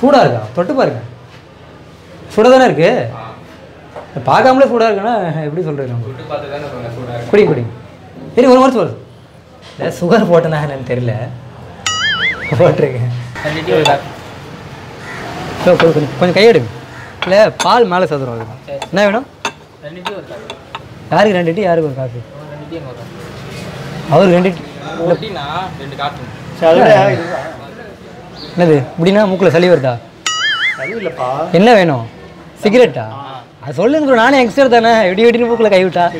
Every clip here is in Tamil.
சூடாக இருக்கா தொட்டு பாருங்க சூடாக தானே இருக்கு பார்க்காமலே சூடாக இருக்குன்னா எப்படி சொல்கிறது நம்ம விட்டு பார்த்து தானே சொன்னேன் சூடாக இருக்கு. குடிங்க குடிங்க சரி ஒரு மாதிரி சொல்லு இல்லை சுகர் போட்டனா என்னன்னு தெரியல போட்டிருக்கேன் ரெண்டு டீ ஒரு காஃபி இல்லை, கொஞ்சம் கொஞ்சம் கொஞ்சம் கையெடுங்க இல்லை பால் மேலே சதுரம் அதுக்கு சரி. என்ன வேணும் ரெண்டு டீ ஒரு காஃபி யாருக்கு ரெண்டு டீ யாருக்கு ஒரு காஃபி ஒரு ரெண்டு டீ ஒரு காஃபி அவருக்கு ரெண்டு டீ ஒரு டீனா ரெண்டு காஃபி என்னது இப்படின்னா மூக்கில் சளி வருதா அது இல்லப்பா என்ன வேணும் சிகரெட்டா அது சொல்லுங்க bro, நானே யங்ஸ்டர் தானே வெடி வெடின்னு மூக்கில் கை விட்டா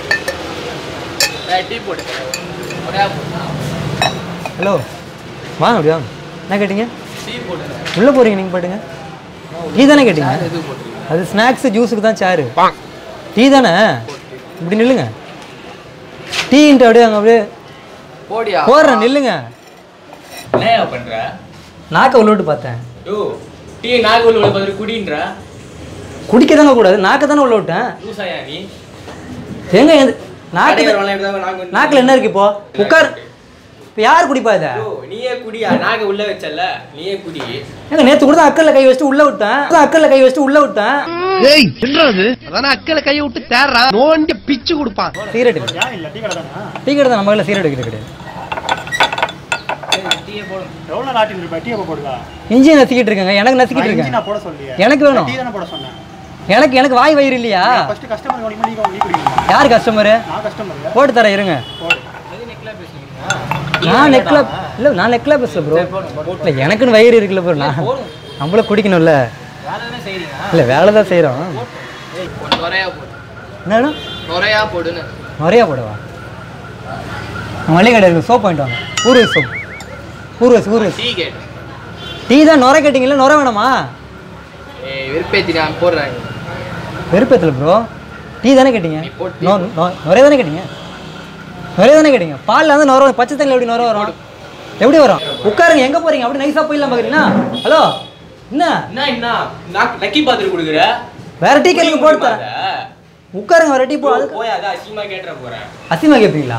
டீ போட்டு ஒரே போட்டு ஹலோ வாங்க அப்படி வாங்க என்ன கேட்டீங்க டீ போட்டு உள்ளே போகிறீங்க நீங்கள் பாட்டுங்க டீ தானே கேட்டீங்க எது போட்டுருக்கீங்க அது ஸ்நாக்ஸ் ஜூஸுக்கு தான் சேரு டீ தானே இப்படி நில்லுங்க டீன்ட்டு அப்படியே அங்கே அப்படியே போடியா போடுறேன் நில்லுங்க என்னையா பண்ற நாக்கை உள்ள விட்டு பார்த்தேன் யோ டீ நாக்கு உள்ள பதில் குடின்ற குடிக்க தாங்க கூடாது நாக்கை தானே உள்ள விட்டேன் லூசாயா நீ எங்க எந்த- நாக்கு கடைக்காரவங்களாம் இப்படிதான் நாக்கு வந்து- நாக்கில் என்ன இருக்கு இப்போ உட்கார் இப்போ யார் குடிப்பா இதை யோ, நீயே குடியா நாக்கு உள்ள வச்சல நீயே குடி ஏங்க நேற்று கூட தான் அக்கல்ல கை வச்சுட்டு உள்ள விட்டேன் அதான் அக்கல்ல கை வச்சுட்டு உள்ள விட்டேன் ஏய் என்னது அதான அக்கல கையை விட்டு தேடுறா நோண்டி பிச்சு கொடுப்பான் சிகரெட் ஏன் இல்லை டீ கடை தானே டீ கடை தான் நம்ம கையில் சிகரெட் வைக்கிறது கிடையாது டீயே போடும் எவ்வளோ நாட்டின் இருப்பா டீ எப்போ போடுவா இஞ்சி நசுக்கிட்டு இருக்கேங்க எனக்கு நசுக்கிட்டு இஞ்சி இருக்கேன் நான் போட சொல்லியே எனக்கு வேணும். டீ தானே போட சொன்னேன் எனக்கு எனக்கு வாய் வயிறு இல்லையா ஃபர்ஸ்ட் கஸ்டமர் கவனிமா நீ நீ குடிக்கணுமா யார் கஸ்டமரு நான் கஸ்டமர் போட்டு தரேன் இருங்க போடு எது நெக்ல பேசுறீங்க நான் நெக்ல இல்லை நான் நெக்ல பேசல ப்ரோ இல்லை எனக்குன்னு வயிறு இருக்குல்ல ப்ரோ நான் நம்மளும் குடிக்கணும்ல வேலை தானே செய்றீங்க இல்லை வேலை தான் செய்கிறோம் ஏய் கொஞ்சம் நுரையா போடு என்னடா நுரையா போடுன்னு நிறையா போடவா மளிகை கடை இருக்கு சோப் வாங்கிட்டு வாங்க ஊர்வசி சோப் ஊர்வசி ஊர்வசி டீ கேட்டு டீ தான் நுர கேட்டிங்களா நுர வேணாமா ஏய் விருப்பேத்தி நான் போடுறேன் வெறுப்பேத்தில் ப்ரோ டீ தானே கேட்டீங்க நீ போட்டு நொ- நொ- நுரைய தானே கேட்டீங்க நுரைய தானே கேட்டீங்க பாலில் வந்து நுர வரும். பச்சை தண்ணியில் எப்படி நுர வரும் எப்படி வரும் உட்காருங்க எங்கே போகிறீங்க அப்படி நைஸாக போயிடலாம் பார்க்குறீங்கன்னா ஹலோ என்ன என்ன என்ன நான் லக்கி பாத்துட்டு கொடுக்குற வேற டீ கேளுங்க போட்டு தரேன் உட்காருங்க வேற டீ போ அது போய் அதான் அசிங்கமா கேட்டுற போறேன் அசிமா கேட்பீங்களா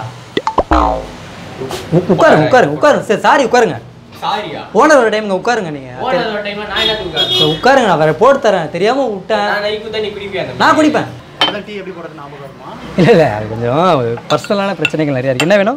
உ- உட்காருங்க உட்காருங்க உட்காருங்க சரி சாரி உட்காருங்க சாரியா ஓனர் ஒரு டைம் உட்காருங்க நீங்கள் போனது ஒரு டைம்ல நான் என்ன தூக்காது சரி, உட்காருங்க நான் வேற போட்டு தரேன் தெரியாம விட்டேன் நான் நைக்கு தான் நீ குடிப்பியா அந்த நான் குடிப்பேன் அதான் டீ எப்படி போடுறது ஞாபகம் வருமா இல்லை இல்லை அது கொஞ்சம் பர்சனலான பிரச்சனைகள் நிறையா இருக்கு என்ன வேணும்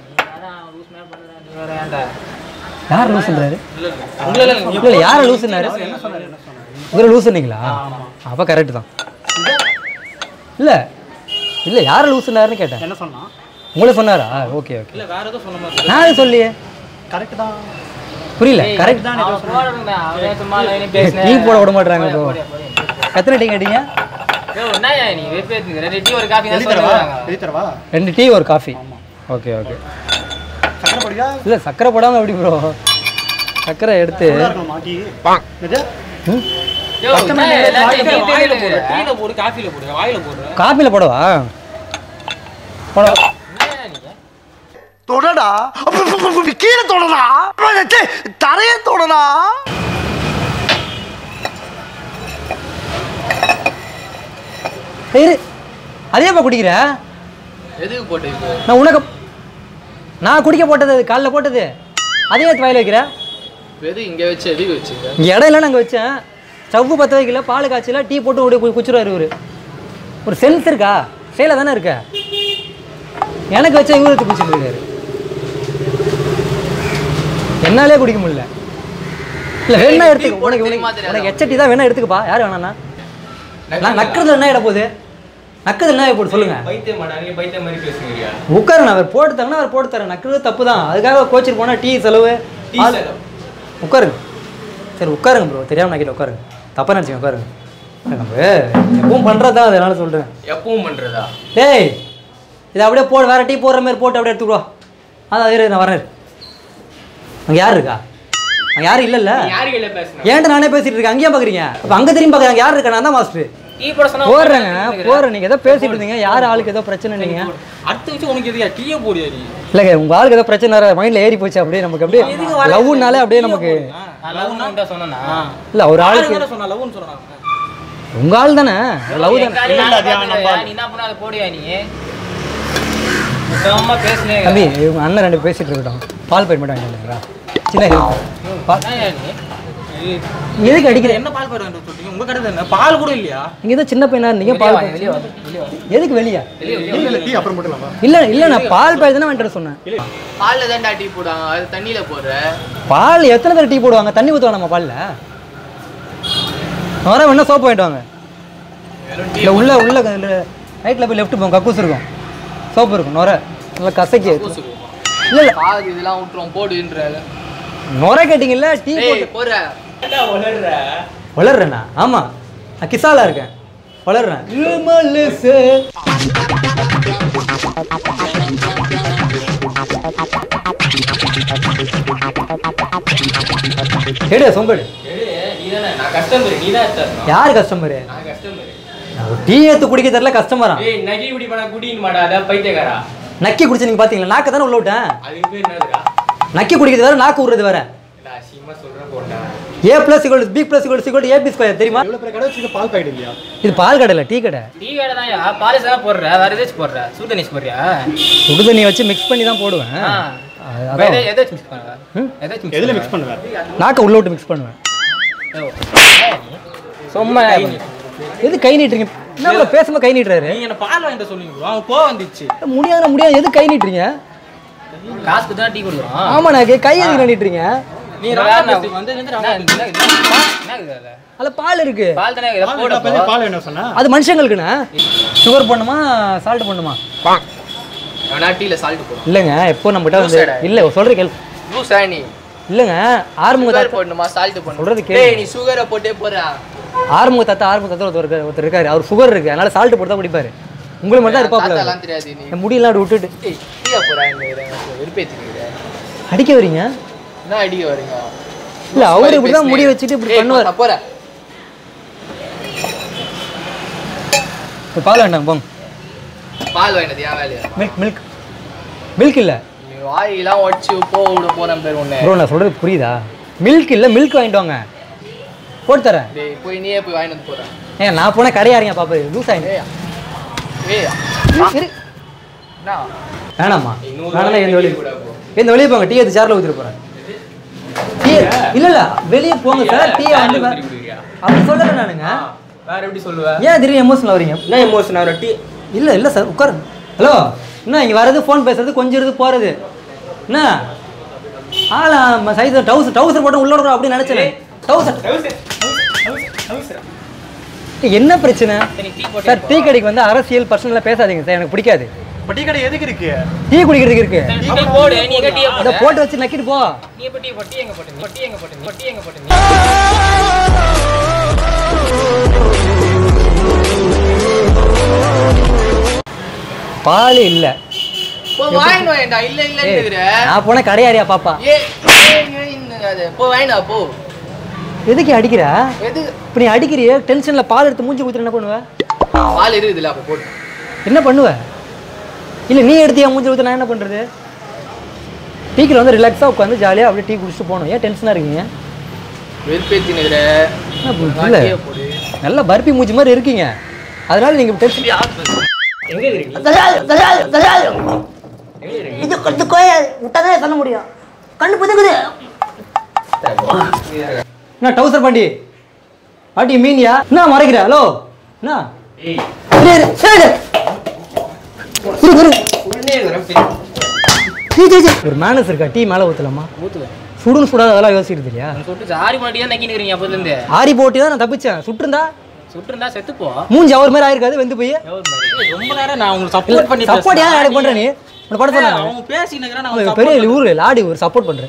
யார் லூசுன்றாரு இல்ல இல்ல நீ இல்லை யாரை லூசுனாரு இவரை லூசுனீங்களா அப்போ கரெக்டு தான் இல்லை இல்லை யாரை லூசுனாருன்னு கேட்டேன் என்ன சொன்னான் உங்களை சொன்னாரா ஓகே ஓகே இல்ல வேற ஏதோ சொன்ன மாதிரி நான் எதுவும் சொல்லியே கரெக்ட் தான் புரியல கரெக்ட் தான் அவன் சும்மா இருந்தேன். அவனே சும்மா லைனே டீ பேசினேன். போட விட மாட்டாங்க போடியா, ப்ரோ போடியா, போடியா. எத்தனை டீ கேட்டீங்க ஏய், என்னய்யா நீ வெறுப்பேத்துங்க. ரெண்டு டீ ஒரு காஃபி தான் எழுதி தரவா சொல்லுவாங்க. எழுதி தரவா ரெண்டு டீ ஒரு காஃபி ஓகே ஓகே சக்கரை பொடியா இல்லை சக்கரை போடாமல் எப்படி ப்ரோ சக்கரை எடுத்து சூடா இருக்கணுமா டீ இது ம் யோ, என்ன எல்லாத்தையும் டீ வாயில தேயிலை போடு. போடு. டீல போடு, காஃபில போடு, வாயில போடு. காப்பியில் போடவா போடவா என்னய்யா நீங்க? தொடடா கீழே தொடடா தரையே தொடடா சரி அதேப்பா குடிக்கிற எதுக்கு போட்டு இது? நான் உனக்கு நான் குடிக்க போட்டது அது காலைல போட்டது அதே எடுத்து வாயில் வைக்கிற எது இங்க வச்சு எதுக்கு வச்சுங்க இங்கே இடம் இல்லை நாங்கள் வச்சேன் ஸ்டவ்வு பற்ற வைக்கல பால் காய்ச்சல டீ போட்டு அப்படியே கு- குச்சிருவாரு இவரு ஒரு சென்ஸ் இருக்கா செயல தானே இருக்க எனக்கு வச்ச இவரு எடுத்து குடிச்சிட்டு இருக்காரு என்னாலே குடிக்க முடியல இல்லை வேணா எடுத்துக்க உனக்கு தெரியுமா உனக்கு தெரியாதா? உனக்கு எச்ச டீ தான் வேணா எடுத்துக்கப்பா யார் வேணாண்ணா நான் நக்கிறதுல என்ன இட போகுது நக்கிறது என்ன போட்டு சொல்லுங்க பைத்தியம் மாட்டா, நீங்க பைத்தியம் மாதிரி பேசுங்கறியா? உட்காரு நான் அவர் போட்டு தரேன்னா அவர் போட்டு தரேன் நக்கிறது தப்பு தான் அதுக்காக கோச்சிட்டு போனால் டீ செலவு டீ ஆள்- செலவு. உட்காருங்க சரி உட்காருங்க ப்ரோ தெரியாம நான் கிட்ட உட்காருங்க தப்பா நினச்சிங்க உட்காருங்க நம்ம எப்பவும் பண்ணுறது தான் அதனால சொல்கிறேன் எப்பவும் பண்றதா டேய் இதை அப்படியே போடு வேற டீ போடுற மாதிரி போட்டு அப்படியே எடுத்துக்கோ அதான் இரு நான் வரேன் அங்கே யார் இருக்கா அங்கே யாரும் இல்லைல்ல நீ யாரு கையில பேசுன ஏன்ட்ட நானே பேசிட்டு இருக்கேன் அங்கேயே பார்க்குறீங்க அப்போ அங்கே திரும்பி பார்க்குறாங்க யார் இருக்கா நான் தான் மாஸ்டர் டீ போட சொன்னா போடுறேங்க போடுறேன் நீங்கள் ஏதோ பேசிட்டு இருந்தீங்க யார் ஆளுக்கு ஏதோ பிரச்சனை நீங்கள் அடுத்த விஷயம் உனக்கு எதுயா டீயே போடியா நீ இல்லைங்க உங்கள் ஆளுக்கு ஏதோ பிரச்சனை மைண்டில் ஏறி போச்சு அப்படியே நமக்கு அப்படியே லவ்னாலே அப்படியே நமக்கு நான் லவ்னு உன்கிட்ட சொன்னேனா இல்லை ஒரு ஆளுக்கு ஆளுக்கு சொன்னா லவ்னு சொன்னா உங்கள் ஆள் தானே லவ் தானே நீ என்ன பண்ண அதை போடியா நீ சுத்தமா பேசுனே தம்பி இவங்க அண்ணன் ரெண்டு பேசிட்டு இருக்கட்டும் பால் பாக்கெட் மட்டும் வாங்கிட்டு வந்துடுறா சின்ன help. பால் என்னய்யா நீ எதுக்கு அடிக்கிற என்ன பால் பாரு சொல்றீங்க உங்க கடை என்ன பால் கூட இல்லையா இங்கே தான் சின்ன பையனா இருந்தீங்க பால் பாய். வெளியே வா வெளியே வா எதுக்கு வெளியா இல்ல இல்ல டீ அப்புறம் போட்டுலாமா இல்லை இல்லை நான் பால் பாய் தானே வந்துட்டு சொன்னேன் பால்ல தான்டா டீ போடுவாங்க அது தண்ணியில போடுற பால் எத்தனை பேர் டீ போடுவாங்க தண்ணி ஊற்றுவாங்க நம்ம பாலில் வர வேணா சோப்பு வாங்கிட்டு வாங்க இல்லை உள்ள உள்ள ரைட்டில் போய் லெஃப்ட் போங்க கக்கூஸ் இருக்கும் சோப்பு இருக்கும் நுர நல்லா கசக்கி இல்லை இல்லை பால் இதெல்லாம் விட்டுரும் போடுன்ற நுர கேட்டிங்கல்ல டீ போட்டு போடுற வளர்றேண்ணா ஆமாம் நான் கிசாலா இருக்கேன் வளர்றேன் இமலுசு. எடு சொம்பெடு நீதானே நான் கஸ்டமர் நீ தான் தரணும் யார் கஸ்டமரு நான் கஸ்டமர் டீ எடுத்து குடிக்க தெரியல கஸ்டமரா ஏய் நகி குடி பண்ண குடின்னு மாடாத பைத்தியக்காரா நக்கி குடிச்சு நீங்க பாத்தீங்களா நாக்க தானே உள்ள விட்டேன் அதுக்கு பேர் என்னதுடா நக்கி குடிக்கிறது வேற நாக்கு விடுறது வேற நான் அசிங்கமா சொல்றேன் போண்டா A plus equal B plus equal equal AB square தெரியுமா இவ்வளவு பெரிய கடை வச்சிருக்க பால் பாக்கெட் இல்லையா இது பால் கடை இல்லை டீ கடை டீ கடை தான் பாலிஸ் தான் போடுற வேற எதாச்சும் போடுற சூட்டனிஸ் போடுறியா சுடு தண்ணி வச்சு மிக்ஸ் பண்ணி தான் போடுவேன் ஆ. அது- வேற அதான் எதாச்சும் மிக்ஸ் பண்ணுவ ம்? எதாச்சும் எதுல மிக்ஸ் பண்ணுவேன் நாக்க உள்ள விட்டு மிக்ஸ் பண்ணுவேன் சும்மா எது கை நீட்டுறீங்க என்ன bro பேசாம கை நீட்டுறாரு நீங்க என்ன பால் வாங்கிட்டு சொன்னீங்க bro. அவன் போ வந்துச்சு முடியாது முடியாது எது கை நீட்டுறீங்க காசுக்கு தான் டீ கொடுக்குறோம் ஆமா நான் கை எதுக்கு நீட்டுறீங்க நீ ராணா வந்து வந்து ராணா என்ன இது அது? அதுல பால் இருக்கு பால் தானே இதை பால் போடு வேணா, அப்போ. பால் என்ன சொன்னா அது மனுஷங்களுக்குண்ணே சுகர் பண்ணுமா சால்ட் பண்ணுமா வேணா டீல சால்ட் போடும் இல்லைங்க எப்போ நம்மகிட்ட வந்து Juice ஆ? இல்ல சொல்ற கேள் ஜூஸா நீ இல்லைங்க ஆறுமுக சுகர் தாத்தா போடணுமா சால்ட் போடணும் சொல்றது கேளு. டேய் நீ சுகரை போட்டே போற ஆறுமுக தாத்தா ஆறுமுக தாத்தா ஒருத்தர் இருக்காரு ஒருத்தர் இருக்காரு அவர் சுகர் இருக்கு அதனால சால்ட் போட்டு தான் குடிப்பாரு உங்களுக்கு மட்டும் தான் இருப்பாப்ல தாத்தாலாம் தெரியாது நீ என் முடியெல்லாம் அப்படி விட்டுட்டு டேய் டீயா போறா இந்த வெறுப்பேத்திக்கிறீங்க அடிக்க வரீங்க என்ன அடிக்க வரீங்க இல்ல அவரு இப்படிதான் முடி வச்சுட்டு இப்படி பண்ணுவார் நான் போறேன் இப்ப பால் வேண்டாம் போங்க பால் வாங்கினது ஏன் வேலையா மில்க் மில்க் மில்க் இல்ல நீ வாயெல்லாம் உடச்சு போ விட போறேன் பேர் ஒண்ணு ப்ரோ நான் சொல்றது புரியுதா மில்க் இல்ல மில்க் வாங்கிட்டு வாங்க போட்டு தரேன் டேய் போய் நீயே போய் வாங்கிட்டு வந்து போறேன் ஏன் நான் போனா கடையாருங்க பாப்பாரு லூஸ் ஆயிடுச்சு ஏய் ஏய் இரு. என்ன வேணாமா இன்னொரு வேணாம் எந்த வெளியே கூட போ. எந்த வெளியே போங்க டீ எடுத்து சேர்ல ஊத்திட்டு போறேன் டீ இல்ல இல்ல வெளியே போங்க சார் டீ வந்து வே- அப்படி சொல்றேன் நானுங்க வேற எப்படி சொல்லுவ ஏன் திடீர்னு எமோஷனல் வரீங்க என்ன எமோஷன் ஆகிற டீ இல்ல இல்ல சார் உட்காருங்க ஹலோ என்ன இங்க வர்றது ஃபோன் பேசுறது கொஞ்சம் இருந்து போறது என்ன ஆளா சைஸ் டவுசர் டவுசர் போட்டு உள்ள விடுறோம் அப்படின்னு நினைச்சேன் டவுசர் என்ன பிரச்சனை சரி டீ போட்டு சார் டீ கடைக்கு வந்து அரசியல் பர்சனலாக பேசாதீங்க சார் எனக்கு பிடிக்காது இப்ப டீ கடை எதுக்கு இருக்கு டீ குடிக்கிறதுக்கு இருக்கு டீ போடு நீ எங்க டீ அதை போட்டு வச்சு நக்கிட்டு போ நீ எப்ப டீ போட்டு டீ எங்க போட்டு நீ டீ எங்க போட்டு நீ டீ எங்க போட்டு நீ பால் இல்ல போய் வாங்கிட்டு வாங்கடா இல்ல இல்ல நான் போன கடையாரியா பாப்பா ஏய் ஏய், ஏய், இன்னும் அது போ வாங்கிடா போ எதுக்கு அடிக்கிற எது இப்போ நீ அடிக்கிறிய டென்ஷன்ல பால் எடுத்து மூஞ்சி ஊத்துற என்ன பண்ணுவ பால் இருக்குதுல்ல அப்ப போட்டு என்ன பண்ணுவ இல்ல நீ எடுத்து என் மூஞ்சி ஊத்த நான் என்ன பண்றது டீக்கில் வந்து ரிலாக்ஸாக உட்காந்து ஜாலியாக அப்படியே டீ குடிச்சிட்டு போகணும் ஏன் டென்ஷனாக இருக்கீங்க வெறுப்பேத்தி நிக்கிற என்ன பு- இல்ல போடு நல்லா பர்பி மூஞ்சி மாதிரி இருக்கீங்க அதனால நீங்க டென்ஷன் எங்க இருக்கீங்க இது கொஞ்சம் கோய விட்டாதான் சொல்ல முடியும் கண்ணு புதுக்குது என்ன டவுசர் பாண்டி பாட்டி மீனியா என்ன மறைக்கிற ஹலோ என்ன ஏய் இரு, இரு, இரு, இரு. இரு, இரு. உடனே வரேன் சீ, சீ, சீ. ஒரு மேனஸ் இருக்கா டீ மேலே ஊற்றலாமா ஊத்துவேன் சுடுன்னு சுடாத அதெல்லாம் யோசிக்கிறது இல்லையா சொல்லிட்டு ஜாரி மாட்டி தான் நக்கி நிக்கிறீங்க அப்போதுல இருந்து ஆரி போட்டி தான் நான் தப்பிச்சேன் சுட்டிருந்தா சுட்டுருந்தா செத்துப்போ மூஞ்சி அவர் மாதிரி ஆயிருக்காது வெந்து போய் ரொம்ப நேரம் நான் உங்களுக்கு சப்போர்ட் பண்ணி சப்போர்ட் ஏன் எனக்கு பண்ற நீ உனக்கு பண்ண சொன்னாங்க அவங்க பேசி நிக்கிறேன் அவன் நான் பெரிய ஊரு லாடி ஒரு சப்போர்ட் பண்றேன்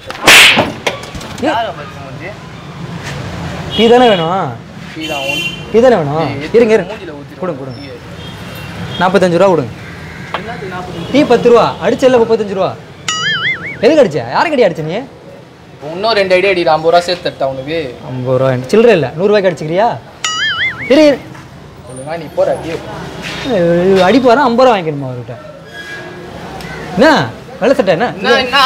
டீ தானே வேணும் டீ தானே வேணும் இருங்க இருங்க கொடுங்க கொடுங்க நாற்பத்தஞ்சு ரூபா கொடுங்க டீ பத்து ரூபா அடிச்சல முப்பத்தஞ்சு ரூபா எதுக்கு அடிச்ச யாருக்கு அடி அடிச்ச நீ இன்னும் ரெண்டு ஐடியா அடி ஐம்பது ரூபா சேர்த்து தட்டா உனக்கு ஐம்பது ரூபா சில்லறை இல்லை நூறுரூவாய்க்கு அடிச்சுக்கிறியா இரு இரு. ஒழுங்கா நீ போற ஐயோ அஹ் அடிப்பு வரேன் ஐம்பது ரூபா வாங்கிக்கணுமா அவர்கிட்ட என்ன வெள்ளை சட்டை என்ன என்ன என்ன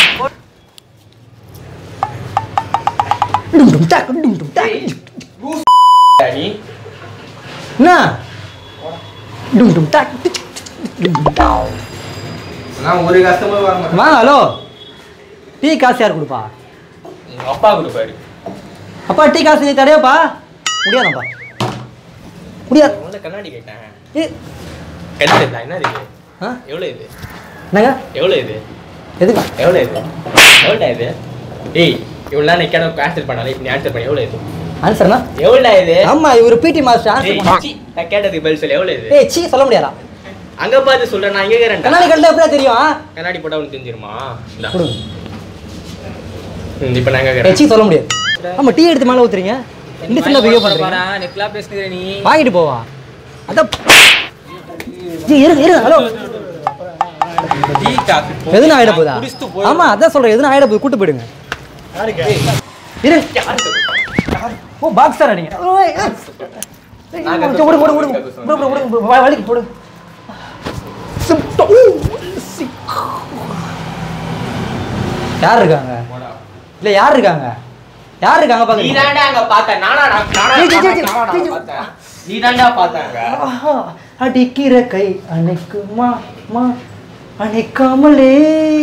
டும் டும் டக், டும் டும் டக். நீ என்ன டும் டும் டக், டிக், டும் டும் டக். நான் ஒரு கஸ்டமர் வர மாட்டேன் வாங்க ஹலோ டீ காசு யார் கொடுப்பா எங்க அப்பா கொடுப்பாரு அப்பா டீ காசு நீ தடையாப்பா முடியாதப்பா முடியாது உங்களை கண்ணாடி கேட்டேன் ஏ கழுத்து இல்லை என்ன இது ஆ எவ்வளோ இது என்னங்க எவ்வளோ இது எதுக்கு எவ்வளோ இது எவ்வளோடா இது டேய் இவ்வளோ நிற்காத ஆன்சர் பண்ணாலே இப்போ நீ ஆன்சர் பண்ண எவ்வளோ இது ஆன்சர்னா எவ்வளோடா இது ஆமா இவர் பிடி மாஸ்டர் டேய், ஆன்சர் பண்ணா சீ, நான் கேட்டதுக்கு பதில் சொல்லு எவ்வளோ இது ஏய் சீ சொல்ல முடியாதா அங்க பார்த்து சொல்றேன் நான் இங்க இருக்கிறேன் கண்ணாடி கண்டா எப்படியா தெரியும் ஆ? கண்ணாடி போட்டா உனக்கு தெரிஞ்சிருமா இந்தா. கொடுங்க ம், இப்ப நான் எங்க ஏய் இருக்கிறேன் சீ சொல்ல முடியாது ஆமா டீ எடுத்து மேலே ஊத்துறீங்க இண்டிசன்ல பிஹேவ் பண்றீங்க நெக்லா பேசுகிற நீ வாங்கிட்டு போவா அதான் ஜி இருங்க இருங்க ஹலோ டீ காஃபி போ. எதுனா ஆயிட போதா குடிச்சிட்டு போய் ஆமா அதான் சொல்றேன் எதுனா ஆயிட போகுது கூட்டு போயிடுங்க இரு ஓ பாக்ஸ் தான் நீங்க ஓய், ஏய். ஏய், நான் ஓடு, ஓடு, ஓடு, ஓடு. போடு, போடு, போடு, போடு, வா- வலிக்கு போடு சிப்டோ. ஊ, சி. யார் இருக்காங்க இல்ல யார் இருக்காங்க யார் இருக்காங்க நீ பாக்குறீங்க தாண்டா அங்க பார்த்த நானா நான் நானா ஜி, ஜி, ஜி, ஜி, நானா ஜி, ஜி. பார்த்தேன் நீ தாண்டா பார்த்தாங்க ஆஹா, அடிக்கிற கை அணைக்குமா மா அணைக்காமலே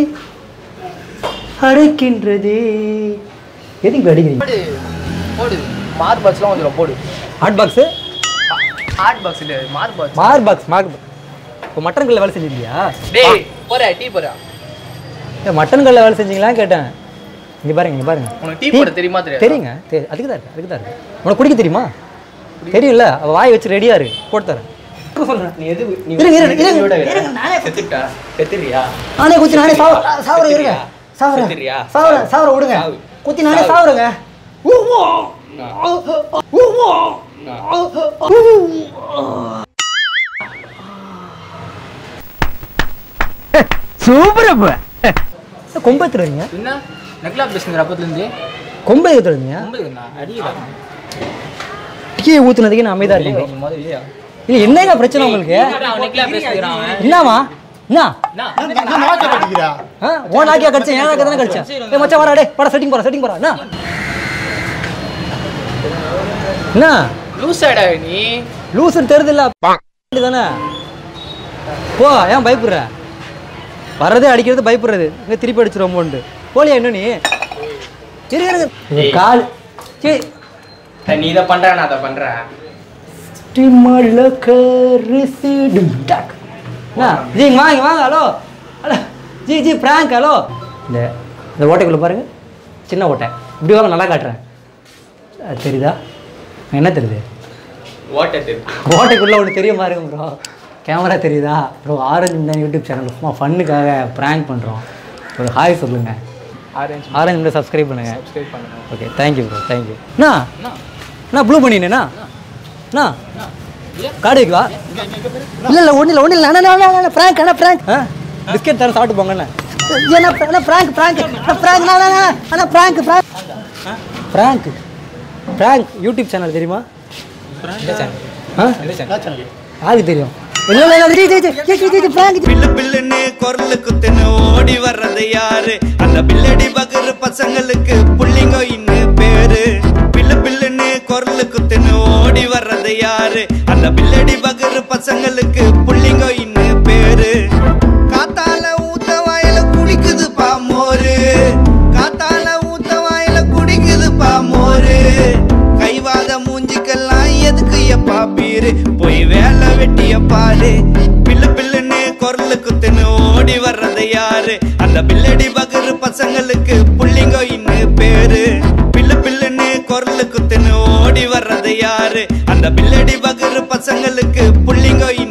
அடைக்கின்றதே எதுக்கு இப்படி அடிக்கிறீங்க போடு போடு மார் பாக்ஸ்லாம் வந்துடும் போடு ஹாட் பாக்ஸு ஹாட் பாக்ஸ் இல்ல மார் பாக்ஸ் மார் பாக்ஸ் மார் இப்போ மட்டன் கல்ல வேலை செஞ்சிருக்கியா டேய் போற டீ போற ஏ மட்டன் கல்ல வேலை செஞ்சீங்களான்னு கேட்டேன் இங்க பாருங்க இங்க பாருங்க உனக்கு டீ போட தெரியுமா தெரியாது தெரியுங்க தெரி- அதுக்கு தான் இருக்கு அதுக்கு தான் இருக்கு உனக்கு குடிக்க தெரியுமா தெரியும்ல அவ வாய் வச்சு ரெடியா இருக்கு போட்டு தரேன் சொல்றேன் நீ எது நீ இருங்க, இருங்க, இருங்க, விட வேற. இருங்க, நானே செத்துட்டா செத்துறியா நானே குத்தி நானே சாவ சாவர இருங்க சாவர செத்துறியா? சாவர சாவர விடுங்க சாவு. குத்தி நானே சாவு. சாவறங்க சூப்பர் கொம்பை எடுத்துருவீங்க என்ன நெக்லா பேசுங்கிற அப்பத்துல இருந்து கொம்பை எடுத்துருவீங்க அடிக்கலாம் கீழே ஊத்துனதுக்கு நான் அமைதியா இருக்கீங்க முதல்ல இல்லையா இல்ல என்னங்க பிரச்சனை உங்களுக்கு நெக்லா பேசுகிறான் அவன் என்னவா என்ன என்ன நாக்க கட்டிக்கிறா ஆ, உன் நாக்கியா கடிச்சேன் என் நாக்கியா தானே கடிச்சேன் ஏய் மச்சான் வாடா டேய் வாடா செட்டிங் போறா செட்டிங் போறா என்ன என்ன லூஸ் ஆடா நீ லூசுன்னு தெரியுதுல்ல தானே போ ஏன் பயப்படுற வர்றதே அடிக்கிறது பயப்படுறது இங்க திருப்பி அடிச்சிருவோமோன்ட்டு போலியா இன்னும் நீ இரு இரு, இரு. இது கால் சீ நீ இதை பண்ற நான் அதை பண்றேன் ஜி இங்க வாங்க வாங்க hello hello ji ji prank hello இந்த இந்த ஓட்டைக்குள்ள பாருங்க சின்ன ஓட்டை இப்படி வாங்க நல்லா காட்டுறேன் அது தெரியுதா என்ன தெரியுது ஓட்டத்து ஓட்டைக்குள்ள ஒன்று தெரியும் பாருங்க ப்ரோ கேமரா தெரியுதா ப்ரோ ஆரஞ்சு தான் யூடியூப் சேனல் சும்மா ஃபன்னுக்காக ப்ராங்க் பண்ணுறோம் ஒரு ஹாய் சொல்லுங்க ஆரஞ்சு ஆரஞ்சு மட்டும் சப்ஸ்கிரைப் பண்ணுங்க சப்ஸ்கிரைப் பண்ணுங்க ஓகே தேங்க்யூ ப்ரோ தேங்க்யூ அண்ணா அண்ணா ப்ளூ பண்ணினேண்ணா அண்ணா கார்டு வைக்கவா இல்லை இல்லை ஒன்றும் இல்லை ஒன்றும் இல்லை அண்ணா அண்ணா ஃப்ராங்க் அண்ணா ஃப்ராங்க் ஆ பிஸ்கெட் தர சாப்பிட்டு போங்க அண்ணா ஏன்னா அண்ணா ஃப்ராங்க் ஃப்ராங்க் அண்ணா ஃப்ராங்க் அண்ணா அண்ணா அண்ணா prank prank prank prank YouTube channel தெரியுமா ஆ யாருக்கு தெரியும் இல்லை இல்லை இல்லை ஜி, ஜி, ஜி, ஜி, ஜி, ஜி, ஜி, prank, ஜி. பில்லு பில்லுன்னு குரலு குத்துன்னு ஓடி வர்றது யாரு அந்த பில்லடி பகரு பசங்களுக்கு புள்ளிங்கோ இன்னு பேரு பில்லு பில்லுன்னு குரலு குத்துன்னு ஓடி வர்றது யாரு அந்த பில்லடி பகரு பசங்களுக்கு புள்ளிங்கோ இன்னு பேரு காத்தால ஊத்த வாயில குடிக்குது பாமோரு காத்தால ஊத்த வாயில குடிக்குது பாமோரு கைவாத மூஞ்சிக்கெல்லாம் எதுக்கு எப்பா பீரு போய் வேலை வெட்டிய பாரு பில்லு பில்லுன்னு குரலு குத்துன்னு ஓடி வர்றது யாரு அந்த பில்லடி பகரு பசங்களுக்கு புள்ளிங்கோ இன்னு பேரு பில்லு பில்லுன்னு குரலு குத்துன்னு ஓடி வர்றது யாரு அந்த பில்லடி பகரு பசங்களுக்கு புள்ளிங்கோ இன்னு